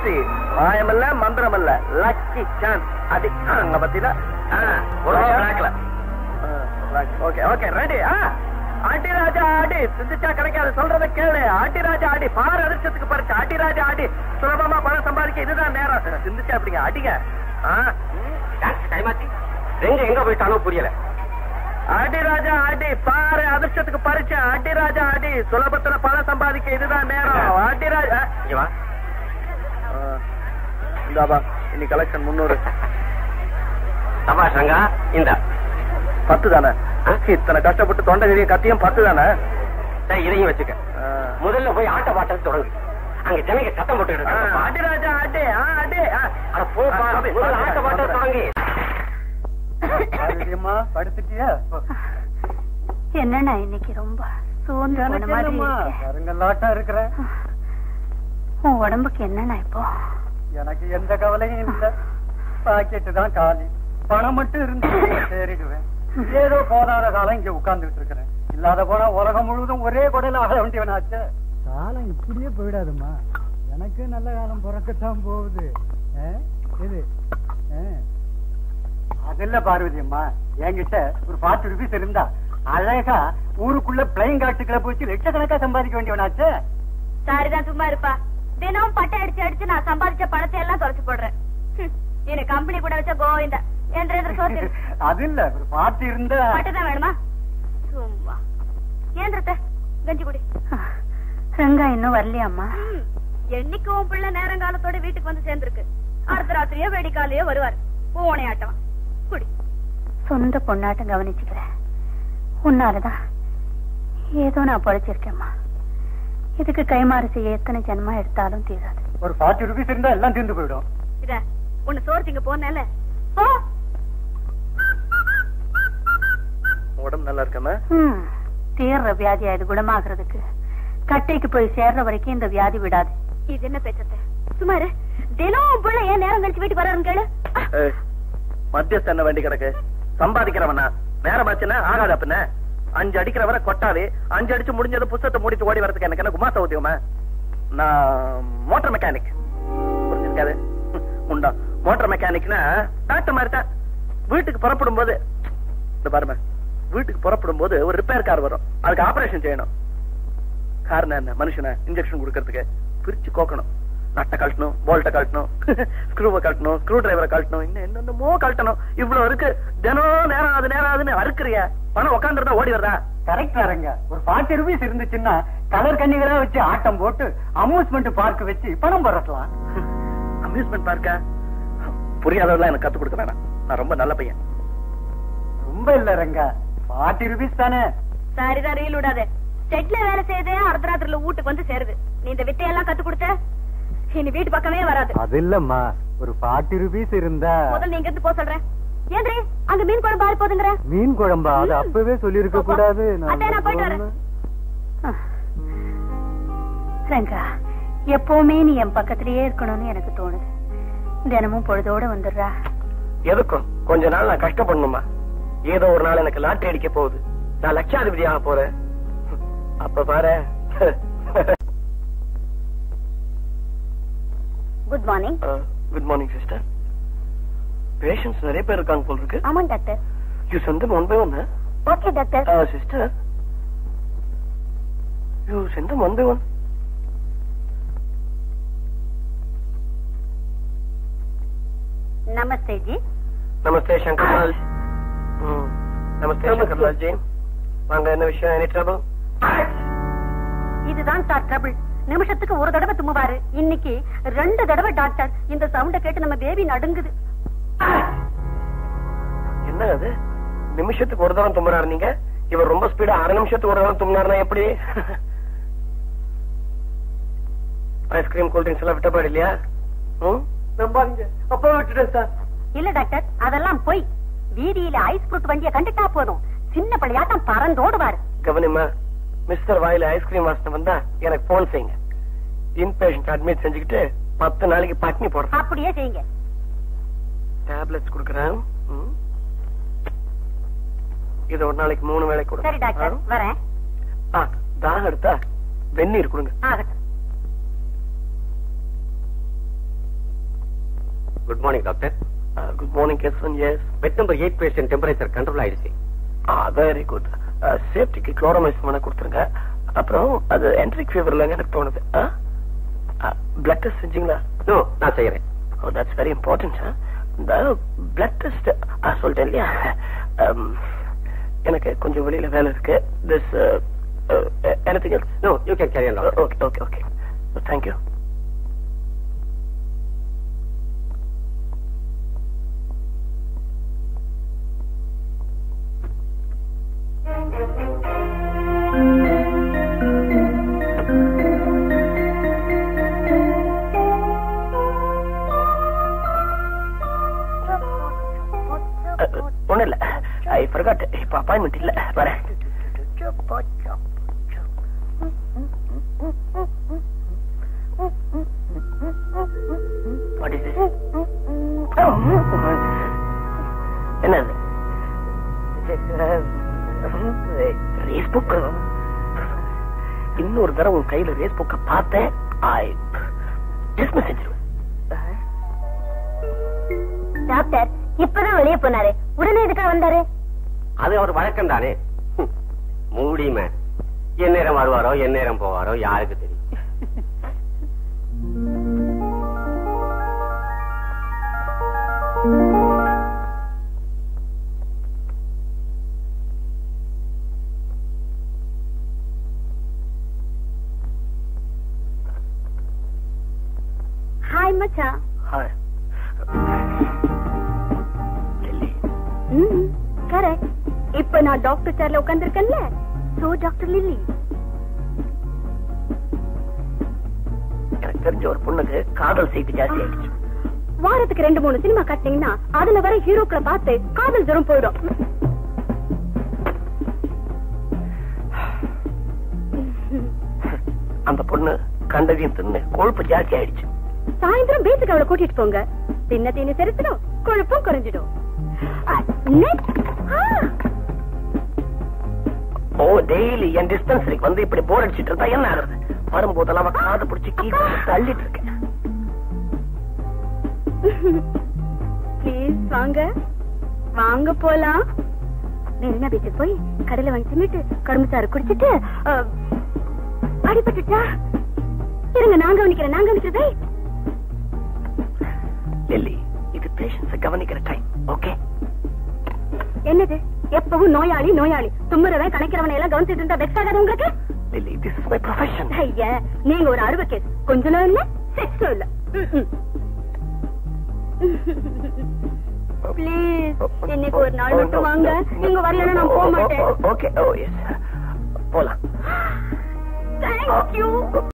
Lottery மாயமல்ல மந்திரமல்ல lucky chance அது அங்க பத்தினா பிளாக்ல ஓகே ஓகே ரெடி ஆட்டி ராஜா ஆடி சிந்திச்சா கிடைக்காது சொல்றத கேளு ஆட்டி ராஜா ஆடி பாரு அதிர்ஷ்டத்துக்கு பறிச்சு ஆட்டி ராஜா ஆடி சுலபமா பணம் சம்பாதிக்க இதுதான் நேரம் சிந்திச்சா அப்படிங்க அடிங்க டைமாச்சி ரெங்க எங்க போயிட்டாலும் புரியல ஆடி ராஜா ஆடி பாரு அதிர்ஷ்டத்துக்கு பறிச்சு ஆட்டி ராஜா ஆடி சுலபத்துல பணம் சம்பாதிக்க இதுதான் நேரம் ஆட்டி ராஜா இங்க வா இந்தாபா இன்னி கலெக்ஷன் முன்னூறு சபாஷ் ரங்கா இந்த பத்து தானே இத்தனை கஷ்டப்பட்டு தொண்டை கறியும் கத்தியும் பத்து தானே சரி, இதையும் வச்சுக்க முதல்ல போய் ஆட்ட பாட்டல் தொடங்கு அங்க ஜனங்க சத்தம் போட்டு ஆட்டி ராஜா ஆட்டி ஆ, ஆட்டி ஆ. அட போப்பா ஆ, சாமி, முதல்ல ஆட்ட பாட்டல் சாமி. தொடங்கி படுத்துட்டியா என்னண்ணா இன்னைக்கு ரொம்ப சோர்ந்து போன மாதிரி இருக்கே. கருங்கல்லாட்டா இருக்கிற உன் உடம்புக்கு என்னண்ணா இப்போ எனக்கு எந்த கவலையும் இல்ல பாக்கெட்டு தான் காலி பணம் மட்டும் இருந்து சேரிடுவேன் ஏதோ போதாத காலம் இங்க உட்கார்ந்துட்டு இருக்கிறேன் இல்லாத போனா உலகம் முழுவதும் ஒரே கொடையில ஆக வேண்டியவனாச்சு காலம் இப்படியே போயிடாதும்மா எனக்கு நல்ல காலம் பிறக்கத்தான் போகுது ஆ? இது ஆ. அது இல்ல பார்வதி அம்மா என்கிட்ட ஒரு ஃபார்ட்டி ருபீஸ் இருந்தா அழகா ஊருக்குள்ள பிளைன் காட்டு கிளப் வச்சு லட்சக்கணக்கா சம்பாதிக்க வேண்டியவனாச்சு சாரிதான் சும்மா இருப்பா தினமும் பட்டை அடிச்சு அடிச்சு நான் சம்பாதிச்ச பணத்தை எல்லாம் தொலைச்சு போடுறேன் ஹம், எனக்கு கம்பெனி கூட வச்ச கோவிந்தா என்ற என்ற சோத்து அது இல்ல ஒரு பார்ட்டி இருந்தா பட்டை தான் வேணுமா சும்மா ஏந்திரத்த கஞ்சி குடி ரங்கா இன்னும் வரலையாம்மா என்னைக்கு உன் பிள்ளை நேரங்காலத்தோட வீட்டுக்கு வந்து சேர்ந்திருக்கு அடுத்த ராத்திரியோ வெடிக்காலையோ வருவார் பூனை ஆட்டம் குடி சொந்த பொண்ணாட்டம் கவனிச்சுக்கிறேன் உன்னாலதான் ஏதோ நான் படைச்சிருக்கேம்மா இதுக்கு கைமாறு செய்ய எத்தனை ஜென்மா எடுத்தாலும் தீராது ஒரு ஃபார்ட்டி ருபீஸ் இருந்தா எல்லாம் தீர்ந்து போயிடும் இத உன்னை சோர்த்திங்க போனேல போ உடம்பு நல்லா இருக்கமா ம், தீர்ற வியாதியா இது குணமாகிறதுக்கு கட்டைக்கு போய் சேர்ற வரைக்கும் இந்த வியாதி விடாது இது என்ன பேச்சத்தை சுமாரு தினம் உன் பிள்ளை ஏன் நேரம் கழிச்சு வீட்டுக்கு வர்றாருன்னு கேளு மத்தியஸ்த என்ன வேண்டி கிடக்கு சம்பாதிக்கிறவனா நேரம் ஆச்சுன்னா ஆகாத பின்ன அஞ்சு அடிக்கிறவரை கொட்டாவே அஞ்சு அடிச்சு முடிஞ்சது புத்தகத்தை மூடிட்டு ஓடி வரதுக்கு எனக்கு என்ன குமாச ஊத்தியமா நான் மோட்டார் மெக்கானிக் புரிஞ்சிருக்காது உண்டா மோட்டார் மெக்கானிக்னா டாக்டர் மாதிரி தான் வீட்டுக்கு புறப்படும் போது இந்த பாருங்க வீட்டுக்கு புறப்படும் போது ஒரு ரிப்பேர் கார் வரும் அதுக்கு ஆபரேஷன் செய்யணும் காரணம் என்ன மனுஷனை இன்ஜெக்ஷன் கொடுக்கறதுக்கு பிரிச்சு கோக்கணும் நட்டை கழட்டணும் போல்ட்டை கழட்டணும் ஸ்க்ரூவை கழட்டணும் ஸ்க்ரூ டிரைவரை கழட்டணும் இன்னும் என்னென்னமோ கழட்டணும் இவ்வளவு இருக்கு தினம் நேரம் ஆகுது நேரம் ஆகுதுன்னு அறுக்குறிய பணம் உட்காந்துருந்தா ஓடி வருதா கரெக்ட் வரங்க ஒரு ஃபார்ட்டி ருபீஸ் இருந்துச்சுன்னா கலர் கண்ணிகளா வச்சு ஆட்டம் போட்டு அம்யூஸ்மெண்ட் பார்க் வச்சு பணம் பரட்டலாம் அம்யூஸ்மெண்ட் பார்க்க புரியாதவெல்லாம் எனக்கு கத்து கொடுக்க வேணாம் நான் ரொம்ப நல்ல பையன் ரொம்ப இல்ல ரங்க ஃபார்ட்டி ருபீஸ் தானே சரிதான் ரீல் விடாத செட்ல வேலை செய்தே அர்த்தராத்திரில வீட்டுக்கு வந்து சேருது நீ இந்த வித்தையெல்லாம் கத்து கொடுத்த இனி வீட்டு பக்கமே வராது அது இல்லம்மா ஒரு ஃபார்ட்டி ருபீஸ் இருந்தா முதல்ல நீங்க இருந்து போ சொல்றேன் ஏந்திரி அங்க மீன் குழம்பு ஆறி போதுங்கிற மீன் குழம்பா அது அப்பவே சொல்லிருக்க கூடாது அத்தை, நான் போயிட்டு வரேன். ரங்கா எப்பவுமே நீ என் பக்கத்திலேயே இருக்கணும்னு எனக்கு தோணுது தினமும் பொழுதோட வந்துடுறா எதுக்கும் கொஞ்ச நாள் நான் கஷ்டப்படணுமா ஏதோ ஒரு நாள் எனக்கு லாட்டரி அடிக்க போகுது நான் லட்சாதிபதி ஆக போறேன் அப்ப பாரு good morning good morning sister patients நிறைய பேர் இருக்காங்க போல இருக்கு ஆமா doctor you send them one by one okay doctor sister you send them one by one namaste ji namaste Shankarlal ம். நமஸ்தே சங்கர்லால் ஜி வாங்க என்ன விஷயம் எனி ட்ரபிள் இதுதான் சார் ட்ரபிள் நிமிஷத்துக்கு ஒரு தடவை தும்முவாரு இன்னைக்கு ரெண்டு தடவை டாக்டர் இந்த சவுண்ட கேட்டு நம்ம பேபி நடுங்குது என்ன அது நிமிஷத்துக்கு ஒரு தரம் தும்புறாரு நீங்க இவர் ரொம்ப ஸ்பீடா அரை நிமிஷத்துக்கு ஒரு தரம் தும்பினாருன்னா எப்படி ஐஸ்கிரீம் கூல் ட்ரிங்க்ஸ் எல்லாம் விட்டப்பாடு இல்லையா ம்? நம்பாதீங்க அப்பா விட்டுட்டேன் சார் இல்ல டாக்டர் அதெல்லாம் போய் வீதியில ஐஸ் ஃப்ரூட் வண்டிய கண்டுட்டா போதும் சின்ன பிள்ளையாட்டம் பறந்தோடுவாரு கவனிமா மிஸ்டர் வாயில ஐஸ்கிரீம் வாசனை வந்தா எனக்கு போன் செய்யுங்க இன் பேஷண்ட் அட்மிட் செஞ்சுக்கிட்டு பத்து நாளைக்கு பட்னி போடுறேன் அப்படியே செய்யுங்க டேப்லெட்ஸ் கொடுக்குறேன் ம். இது ஒரு நாளைக்கு மூணு வேளை கொடுங்க சரி டாக்டர் வரேன் ஆ, தாகம் எடுத்தா வெந்நீர் கொடுங்க ஆகட்டும் good morning doctor good morning case one yes bed number eight patient temperature control ஆயிடுச்சு வெரி குட் சேஃப்டிக்கு குளோரோமைஸ் வேணா கொடுத்துருங்க அப்புறம் அது என்ட்ரிக் ஃபீவர்ல எனக்கு தோணுது பிளட் டெஸ்ட் செஞ்சீங்களா நோ நான் செய்யறேன் ஓ தட்ஸ் வெரி இம்பார்ட்டன்ட் இந்த பிளட் டெஸ்ட் சொல்லிட்டேன் இல்லையா Um, எனக்கு கொஞ்சம் வெளியில வேலை இருக்கு this anything else no you can carry doctor okay okay okay thank you ஒண்ணும் இல்ல ஐ forgot இப்ப அப்பாயின்மெண்ட் இல்ல வரேன் What is this? என்னது ரேஸ் புக் இன்னொரு தடவை உன் கையில ரேஸ் புக்க பார்த்தேன் ஐ டிஸ்மிஸ் செஞ்சிருவேன் டாக்டர் இப்பதான் வெளியே போனாரு உடனே எதுக்காக வந்தாரு அது அவர் வழக்கம் தானே மூடிமே என் நேரம் வருவாரோ என் நேரம் போவாரோ யாருக்கு தெரியும் ஹாய் மச்சான் ஹாய் லில்லி ம் கரெக்ட் இப்ப நான் டாக்டர் சேர்ல உட்கார்ந்திருக்கேன்ல சோ டாக்டர் லில்லி எனக்கு தெரிஞ்ச ஒரு பொண்ணுக்கு காதல் சீட்டு ஜாஸ்தி ஆயிடுச்சு வாரத்துக்கு ரெண்டு மூணு சினிமா கட்டினீங்கன்னா அதுல வர ஹீரோக்களை பார்த்து காதல் ஜுரம் போயிடும் அந்த பொண்ணு கண்டதையும் தின்னு கொழுப்பு ஜாஸ்தி ஆயிடுச்சு சாயந்தரம் பீச்சுக்கு அவளை கூட்டிட்டு போங்க தின்ன தீனி செலுத்திடும் கொழுப்பும் குறைஞ்சிடும் அ, next. ஆ, ஓ டெய்லி என் டிஸ்பென்சரிக்கு வந்து இப்படி போர் அடிச்சிட்டு இருந்தா என்ன ஆகுறது வரும்போதெல்லாம் அவ காதை பிடிச்சி கீழே தள்ளிட்டு இருக்கேன் ப்ளீஸ் வாங்க வாங்க போலாம் மெரினா பீச்சுக்கு போய் கடையில வாங்கி தின்னுட்டு கரும்பு சாறு குடிச்சிட்டு அ, அடிபட்டுட்டா இருங்க நான் கவனிக்கிறேன் நான் கவனிக்கிறதே லில்லி இது பேஷன்ஸ கவனிக்கிற டைம் ஓகே என்னது எப்பவும் நோயாளி நோயாளி தும்முறவன் கணக்கிறவனை எல்லாம் கவனிச்சிட்டு இருந்தா வெக்ஸ் ஆகாது உங்களுக்கு Lily this is my profession ஐயா நீங்க ஒரு அறுவை கேஸ் கொஞ்சம் இல்ல செக்ஸும் இல்ல ப்ளீஸ் இன்னைக்கு ஒரு நாள் மட்டும் வாங்க நீங்க வரலன்னா நான் போக மாட்டேன் ஓகே ஓ எஸ் போலாம் தேங்க்யூ